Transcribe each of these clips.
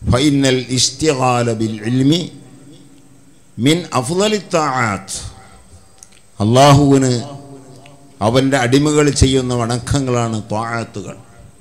final ഇസ്തിഗാല bill ഇൽമി മിൻ അഫ്ളലി താആത്ത് അള്ളാഹുവിന് അവൻ്റെ അടിമകൾ ചെയ്യുന്ന വണക്കങ്ങളാണ് താഴത്തുകൾ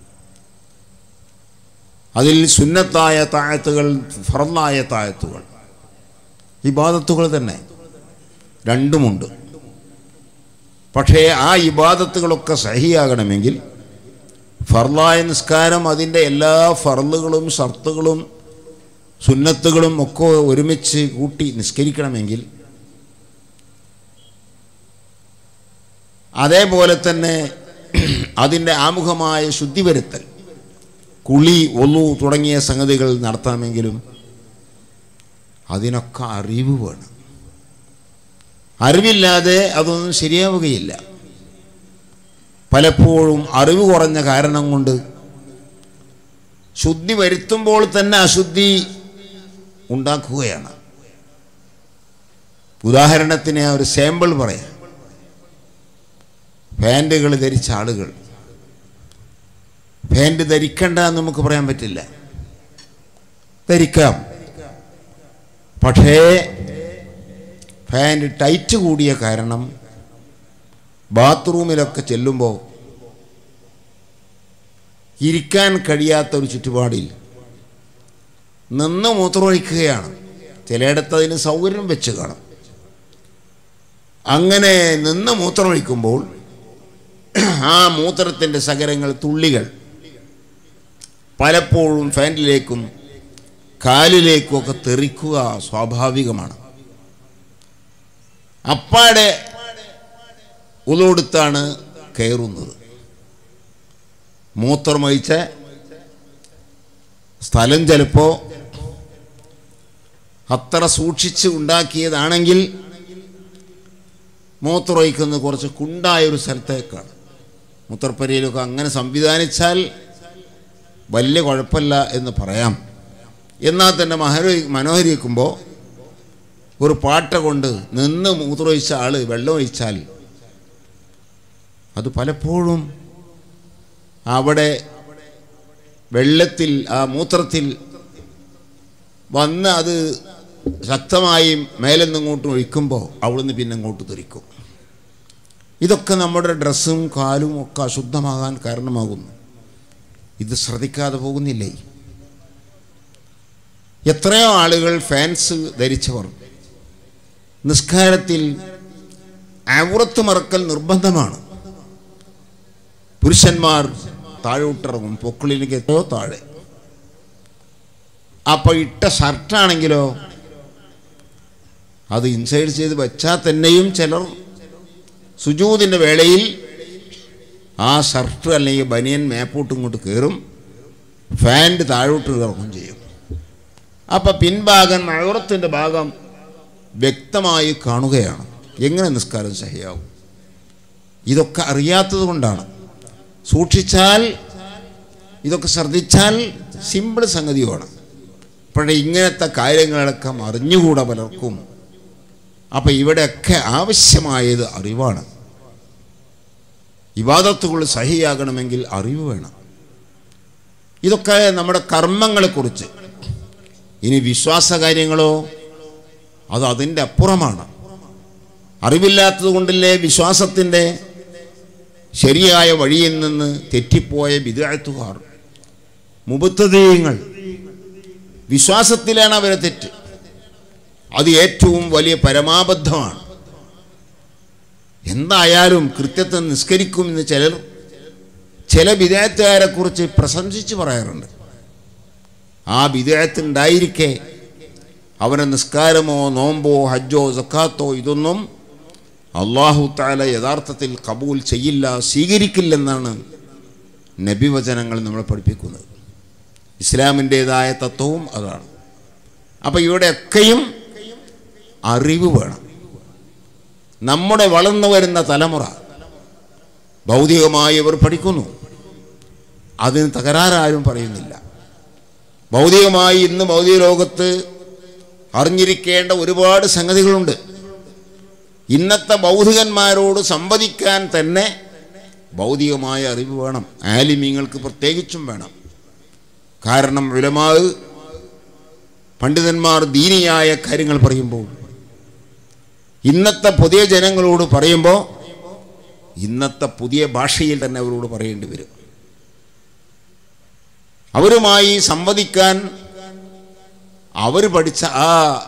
അതിൽ സുന്നത്തായ താഴത്തുകൾ ഫറന്നായ താഴത്തുകൾ ഇബാദത്തുകൾ തന്നെ രണ്ടുമുണ്ട് പക്ഷേ ആ ഇബാദത്തുകളൊക്കെ സഹിയാകണമെങ്കിൽ ഫർലായ നിസ്കാരം അതിൻ്റെ എല്ലാ ഫർളുകളും ഷർത്തുകളും സുന്നത്തുകളും ഒക്കെ ഒരുമിച്ച് കൂട്ടി നിസ്കരിക്കണമെങ്കിൽ അതേപോലെ തന്നെ അതിൻ്റെ ആമുഖമായ ശുദ്ധി വരുത്തൽ കുളി ഒന്നു തുടങ്ങിയ സംഗതികൾ നടത്തണമെങ്കിലും അതിനൊക്കെ അറിവ് വേണം അറിവില്ലാതെ അതൊന്നും ശരിയാവുകയില്ല പലപ്പോഴും അറിവ് കുറഞ്ഞ കാരണം കൊണ്ട് ശുദ്ധി വരുത്തുമ്പോൾ തന്നെ അശുദ്ധി ഉണ്ടാക്കുകയാണ് ഉദാഹരണത്തിന് ഒരു സാമ്പിൾ പറയാം പാൻറ്റുകൾ ധരിച്ച ആളുകൾ പാൻറ് ധരിക്കണ്ട എന്ന് നമുക്ക് പറയാൻ പറ്റില്ല ധരിക്കാം പക്ഷേ പാൻറ് ടൈറ്റ് കൂടിയ കാരണം ബാത്റൂമിലൊക്കെ ചെല്ലുമ്പോൾ ഇരിക്കാൻ കഴിയാത്ത ഒരു ചുറ്റുപാടിൽ നിന്ന് മൂത്രമൊഴിക്കുകയാണ് ചിലയിടത്ത് അതിന് സൗകര്യം വെച്ച് കാണും അങ്ങനെ നിന്ന് മൂത്രമൊഴിക്കുമ്പോൾ ആ മൂത്രത്തിൻ്റെ സകരങ്ങൾ തുള്ളികൾ പലപ്പോഴും ഫാനിലേക്കും കാലിലേക്കും ഒക്കെ തെറിക്കുക സ്വാഭാവികമാണ് അപ്പാടെ ഉളോടുത്താണ് കയറുന്നത് മൂത്രമൊഴിച്ച സ്ഥലം ചിലപ്പോൾ അത്ര സൂക്ഷിച്ച് ഉണ്ടാക്കിയതാണെങ്കിൽ മൂത്രമൊഴിക്കുന്നത് കുറച്ച് കുണ്ടായ ഒരു സ്ഥലത്തേക്കാണ് മൂത്രപ്പരയിലൊക്കെ അങ്ങനെ സംവിധാനിച്ചാൽ വലിയ കുഴപ്പമില്ല എന്ന് പറയാം എന്നാൽ തന്നെ മഹരോ മനോഹരിക്കുമ്പോൾ ഒരു പാട്ട കൊണ്ട് നിന്ന് മൂത്രമൊഴിച്ച ആൾ വെള്ളം ഒഴിച്ചാൽ അത് പലപ്പോഴും അവിടെ വെള്ളത്തിൽ ആ മൂത്രത്തിൽ വന്ന് അത് ശക്തമായി മേലെ നിന്നിങ്ങോട്ട് ഒഴിക്കുമ്പോൾ അവിടുന്ന് പിന്നെ അങ്ങോട്ട് തെറിക്കും ഇതൊക്കെ നമ്മുടെ ഡ്രസ്സും കാലും ഒക്കെ അശുദ്ധമാകാൻ കാരണമാകുന്നു ഇത് ശ്രദ്ധിക്കാതെ പോകുന്നില്ലേ എത്രയോ ആളുകൾ ഫാൻസ് ധരിച്ചവർ നിസ്കാരത്തിൽ ഔറത്ത് മറക്കൽ നിർബന്ധമാണ് പുരുഷന്മാർ താഴോട്ടിറങ്ങും പൊക്കിളിലേക്ക് എത്രയോ താഴെ അപ്പോൾ ഇട്ട ഷർട്ടാണെങ്കിലോ അത് ഇൻസൈഡ് ചെയ്ത് വെച്ചാൽ തന്നെയും ചിലർ സുജൂതിൻ്റെ വേളയിൽ ആ ഷർട്ട് അല്ലെങ്കിൽ ബനിയൻ മേപ്പോട്ട് ഇങ്ങോട്ട് കയറും ഫാൻറ്റ് താഴോട്ട് ഇറങ്ങും ചെയ്യും അപ്പം പിൻഭാഗം അഴുറത്തിൻ്റെ ഭാഗം വ്യക്തമായി കാണുകയാണ് എങ്ങനെ നിസ്കാരം സഹിയാവും ഇതൊക്കെ അറിയാത്തത് കൊണ്ടാണ് സൂക്ഷിച്ചാൽ ഇതൊക്കെ ശ്രദ്ധിച്ചാൽ സിമ്പിൾ സംഗതിയാണ് പക്ഷേ ഇങ്ങനത്തെ കാര്യങ്ങളൊക്കെ അറിഞ്ഞുകൂടാ പലർക്കും അപ്പം ഇവിടെയൊക്കെ ആവശ്യമായത് അറിവാണ് ഇവാദത്തുകൾ സഹിയാകണമെങ്കിൽ അറിവ് വേണം ഇതൊക്കെ നമ്മുടെ കർമ്മങ്ങളെക്കുറിച്ച് ഇനി വിശ്വാസ കാര്യങ്ങളോ അത് അതിൻ്റെ അപ്പുറമാണ് അറിവില്ലാത്തത് കൊണ്ടല്ലേ വിശ്വാസത്തിൻ്റെ ശരിയായ വഴിയിൽ നിന്ന് തെറ്റിപ്പോയ വിദഗ്ധത്തുകാർ മുബത്തതീയങ്ങൾ വിശ്വാസത്തിലാണ് അവരെ തെറ്റ് അത് ഏറ്റവും വലിയ പരമാബദ്ധമാണ് എന്തായാലും കൃത്യത്തെ നിസ്കരിക്കുമെന്ന് ചിലർ ചില വിദേഹത്തുകാരെ കുറിച്ച് പ്രശംസിച്ച് പറയാറുണ്ട് ആ വിദേഹത്തുണ്ടായിരിക്കെ അവനെ നിസ്കാരമോ നോമ്പോ ഹജ്ജോ സക്കാത്തോ ഇതൊന്നും അള്ളാഹു താല യഥാർത്ഥത്തിൽ കബൂൽ ചെയ്യില്ല സ്വീകരിക്കില്ലെന്നാണ് നബിവചനങ്ങൾ നമ്മളെ പഠിപ്പിക്കുന്നത് ഇസ്ലാമിൻ്റേതായ തത്വവും അതാണ് അപ്പോൾ ഇവിടെയൊക്കെയും അറിവ് വേണം നമ്മുടെ വളർന്നു വരുന്ന തലമുറ ഭൗതികമായി ഇവർ പഠിക്കുന്നു അതിന് തകരാറാരും പറയുന്നില്ല ഭൗതികമായി ഇന്ന് ഭൗതിക ലോകത്ത് അറിഞ്ഞിരിക്കേണ്ട ഒരുപാട് സംഗതികളുണ്ട് ഇന്നത്തെ ഭൗതികന്മാരോട് സംവദിക്കാൻ തന്നെ ഭൗതികമായ അറിവ് വേണം ആലിമീങ്ങൾക്ക് പ്രത്യേകിച്ചും വേണം കാരണം ഉലമാവ് പണ്ഡിതന്മാർ ദീനിയായ കാര്യങ്ങൾ പറയുമ്പോൾ ഇന്നത്തെ പുതിയ ജനങ്ങളോട് പറയുമ്പോൾ ഇന്നത്തെ പുതിയ ഭാഷയിൽ തന്നെ അവരോട് പറയേണ്ടി വരും അവരുമായി സംവദിക്കാൻ അവർ പഠിച്ച ആ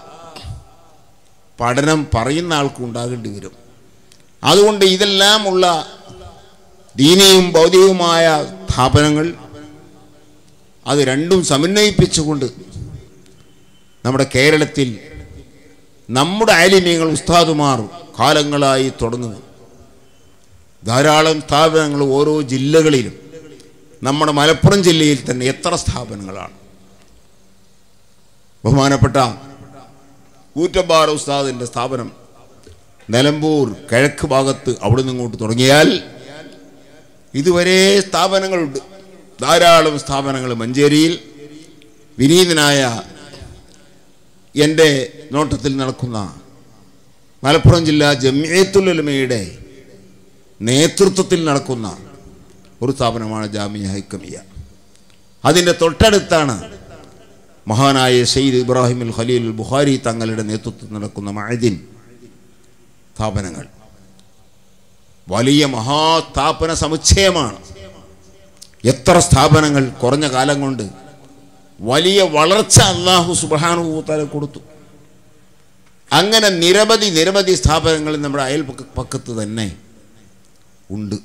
പഠനം പറയുന്ന ആൾക്കും ഉണ്ടാകേണ്ടി വരും അതുകൊണ്ട് ഇതെല്ലാമുള്ള ദീനിയും ഭൗതികവുമായ സ്ഥാപനങ്ങൾ അത് രണ്ടും സമന്വയിപ്പിച്ചുകൊണ്ട് നമ്മുടെ കേരളത്തിൽ നമ്മുടെ ആലിമ്യങ്ങൾ ഉസ്താദുമാർ കാലങ്ങളായി തുടങ്ങുന്നു ധാരാളം സ്ഥാപനങ്ങൾ ഓരോ ജില്ലകളിലും നമ്മുടെ മലപ്പുറം ജില്ലയിൽ തന്നെ എത്ര സ്ഥാപനങ്ങളാണ് ബഹുമാനപ്പെട്ട കൂറ്റമ്പാറ ഉസ്താദിൻ്റെ സ്ഥാപനം നിലമ്പൂർ കിഴക്ക് ഭാഗത്ത് അവിടെ നിന്ന് ഇങ്ങോട്ട് തുടങ്ങിയാൽ ഇതുവരെ സ്ഥാപനങ്ങളുണ്ട് ധാരാളം സ്ഥാപനങ്ങൾ മഞ്ചേരിയിൽ വിനീതനായ എൻ്റെ നോട്ടത്തിൽ നടക്കുന്ന മലപ്പുറം ജില്ലാ ജമിയത്തുലമയുടെ നേതൃത്വത്തിൽ നടക്കുന്ന ഒരു സ്ഥാപനമാണ് ജാമിയ ഹൈക്കമിയ അതിൻ്റെ തൊട്ടടുത്താണ് മഹാനായ സയ്യിദ് ഇബ്രാഹിം അൽ ഖലീൽ ബുഖാരി തങ്ങളുടെ നേതൃത്വത്തിൽ നടക്കുന്ന മഅദിൻ സ്ഥാപനങ്ങൾ വലിയ മഹാസ്ഥാപന സമുച്ചയമാണ് എത്ര സ്ഥാപനങ്ങൾ കുറഞ്ഞ കാലം കൊണ്ട് വലിയ വളർച്ച അള്ളാഹു സുബാനുഭൂത്താല കൊടുത്തു അങ്ങനെ നിരവധി നിരവധി സ്ഥാപനങ്ങൾ നമ്മുടെ അയൽപക്ക പക്കത്ത് തന്നെ ഉണ്ട്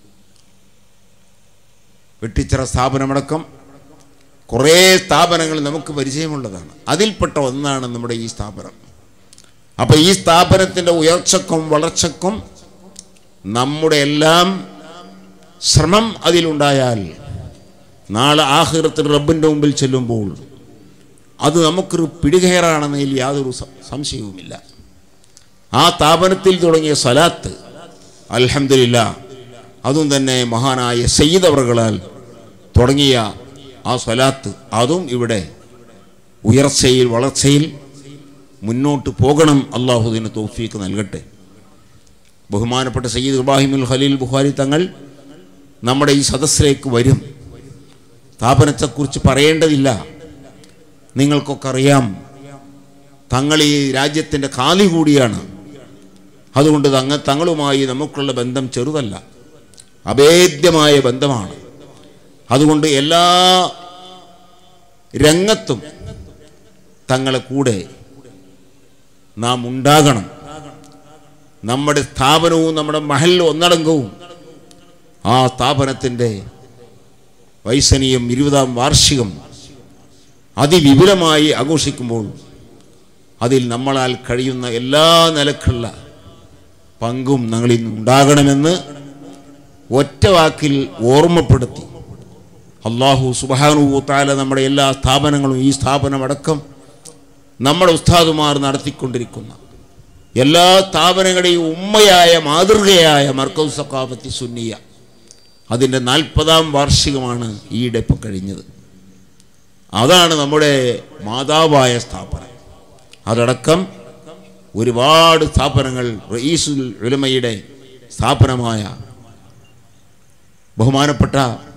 വെട്ടിച്ചിറ സ്ഥാപനമടക്കം കുറേ സ്ഥാപനങ്ങൾ നമുക്ക് പരിചയമുള്ളതാണ് അതിൽപ്പെട്ട ഒന്നാണ് നമ്മുടെ ഈ സ്ഥാപനം അപ്പോൾ ഈ സ്ഥാപനത്തിൻ്റെ ഉയർച്ചക്കും വളർച്ചക്കും നമ്മുടെ എല്ലാം ശ്രമം അതിലുണ്ടായാൽ നാളെ ആഹൃത്തിൽ റബ്ബിൻ്റെ മുമ്പിൽ ചെല്ലുമ്പോൾ അത് നമുക്കൊരു പിടികയറാണെന്നതിൽ യാതൊരു സ- സംശയവുമില്ല ആ സ്ഥാപനത്തിൽ തുടങ്ങിയ സലാത്ത് അൽഹംദുലില്ല അതും തന്നെ മഹാനായ സയ്യിദ് അവറുകളാൽ തുടങ്ങിയ ആ സ്വലാത്ത് അതും ഇവിടെ ഉയർച്ചയിൽ വളർച്ചയിൽ മുന്നോട്ട് പോകണം അള്ളാഹുദിന് തോഫീക്ക് നൽകട്ടെ ബഹുമാനപ്പെട്ട സയ്യിദ് ഇബ്രാഹിമുൽ ഖലീൽ ബുഖാരി തങ്ങൾ നമ്മുടെ ഈ സദസ്സിലേക്ക് വരും സ്ഥാപനത്തെക്കുറിച്ച് പറയേണ്ടതില്ല നിങ്ങൾക്കൊക്കെ അറിയാം തങ്ങൾ ഈ രാജ്യത്തിൻ്റെ കാലി കൂടിയാണ് അതുകൊണ്ട് തങ്ങ തങ്ങളുമായി നമുക്കുള്ള ബന്ധം ചെറുതല്ല അഭേദ്യമായ ബന്ധമാണ് അതുകൊണ്ട് എല്ലാ രംഗത്തും തങ്ങളെ കൂടെ നാം ഉണ്ടാകണം നമ്മുടെ സ്ഥാപനവും നമ്മുടെ മഹൽ ഒന്നടങ്കവും ആ സ്ഥാപനത്തിൻ്റെ വൈസനീയം ഇരുപതാം വാർഷികം അതിവിപുലമായി ആഘോഷിക്കുമ്പോൾ അതിൽ നമ്മളാൽ കഴിയുന്ന എല്ലാ നിലക്കുള്ള പങ്കും ഞങ്ങളിൽ ഉണ്ടാകണമെന്ന് ഒറ്റ വാക്കിൽ ഓർമ്മപ്പെടുത്തി അള്ളാഹു സുബാനുത്താല നമ്മുടെ എല്ലാ സ്ഥാപനങ്ങളും ഈ സ്ഥാപനമടക്കം നമ്മുടെ ഉസ്താദുമാർ നടത്തിക്കൊണ്ടിരിക്കുന്ന എല്ലാ സ്ഥാപനങ്ങളുടെയും ഉമ്മയായ മാതൃകയായ മർക്കൗ സക്കാഫത്തി സുന്നിയ അതിൻ്റെ നാൽപ്പതാം വാർഷികമാണ് ഈയിടെ ഇപ്പം കഴിഞ്ഞത് അതാണ് നമ്മുടെ മാതാവായ സ്ഥാപനം അതടക്കം ഒരുപാട് സ്ഥാപനങ്ങൾ റയീസുൽ ഉലമയുടെ സ്ഥാപനമായ ബഹുമാനപ്പെട്ട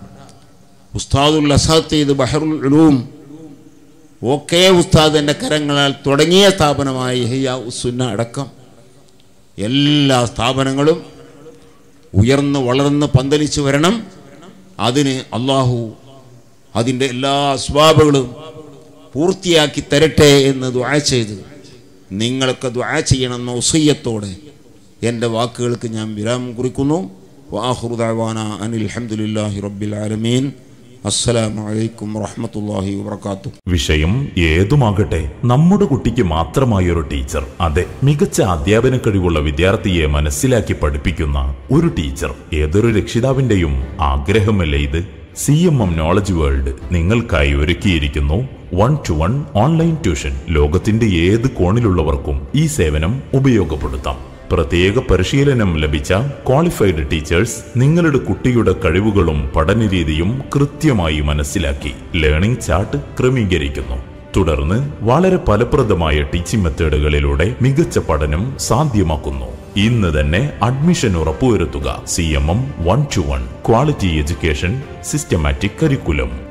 ഉസ്താദുൽ അസാത്തീദ് ബഹറുൽ ഉലൂം ഒക്കെ ഉസ്താദിൻ്റെ കരങ്ങളാൽ തുടങ്ങിയ സ്ഥാപനമായ യഹിയ ഉസുന്ന അടക്കം എല്ലാ സ്ഥാപനങ്ങളും ഉയർന്ന് വളർന്ന് പന്തലിച്ചു വരണം അതിന് അള്ളാഹു അതിൻ്റെ എല്ലാ അസ്വാബുകളും പൂർത്തിയാക്കി തരട്ടെ എന്ന് ദ്വാ ചെയ്ത് നിങ്ങളൊക്കെ ദ്വാ ചെയ്യണമെന്ന ഉസയ്യത്തോടെ എൻ്റെ വാക്കുകൾക്ക് ഞാൻ വിരാമം കുറിക്കുന്നു വാഹുദാന അനിൽ അഹമ്മദില്ലാഹി റബ്ബിൽ ആലമീൻ അസ്സലാമു അലൈക്കും വറഹ്മത്തുള്ളാഹി വബർക്കാത്തു വിഷയം ഏതുമാകട്ടെ നമ്മുടെ കുട്ടിക്ക് മാത്രമായൊരു ടീച്ചർ അതെ മികച്ച അധ്യാപന കഴിവുള്ള വിദ്യാർത്ഥിയെ മനസ്സിലാക്കി പഠിപ്പിക്കുന്ന ഒരു ടീച്ചർ ഏതൊരു രക്ഷിതാവിന്റെയും ആഗ്രഹമല്ലേ ഇത് C M M knowledge world നിങ്ങൾക്കായി ഒരുക്കിയിരിക്കുന്നു one two one online tuition ലോകത്തിന്റെ ഏത് കോണിലുള്ളവർക്കും ഈ സേവനം ഉപയോഗപ്പെടുത്താം പ്രത്യേക പരിശീലനം ലഭിച്ച ക്വാളിഫൈഡ് ടീച്ചേഴ്സ് നിങ്ങളുടെ കുട്ടിയുടെ കഴിവുകളും പഠനരീതിയും കൃത്യമായി മനസ്സിലാക്കി ലേണിംഗ് ചാർട്ട് ക്രമീകരിക്കുന്നു തുടർന്ന് വളരെ ഫലപ്രദമായ ടീച്ചിങ് മെത്തേഡുകളിലൂടെ മികച്ച പഠനം സാധ്യമാക്കുന്നു ഇന്ന് തന്നെ അഡ്മിഷൻ ഉറപ്പുവരുത്തുക C M M one two one quality education systematic curriculum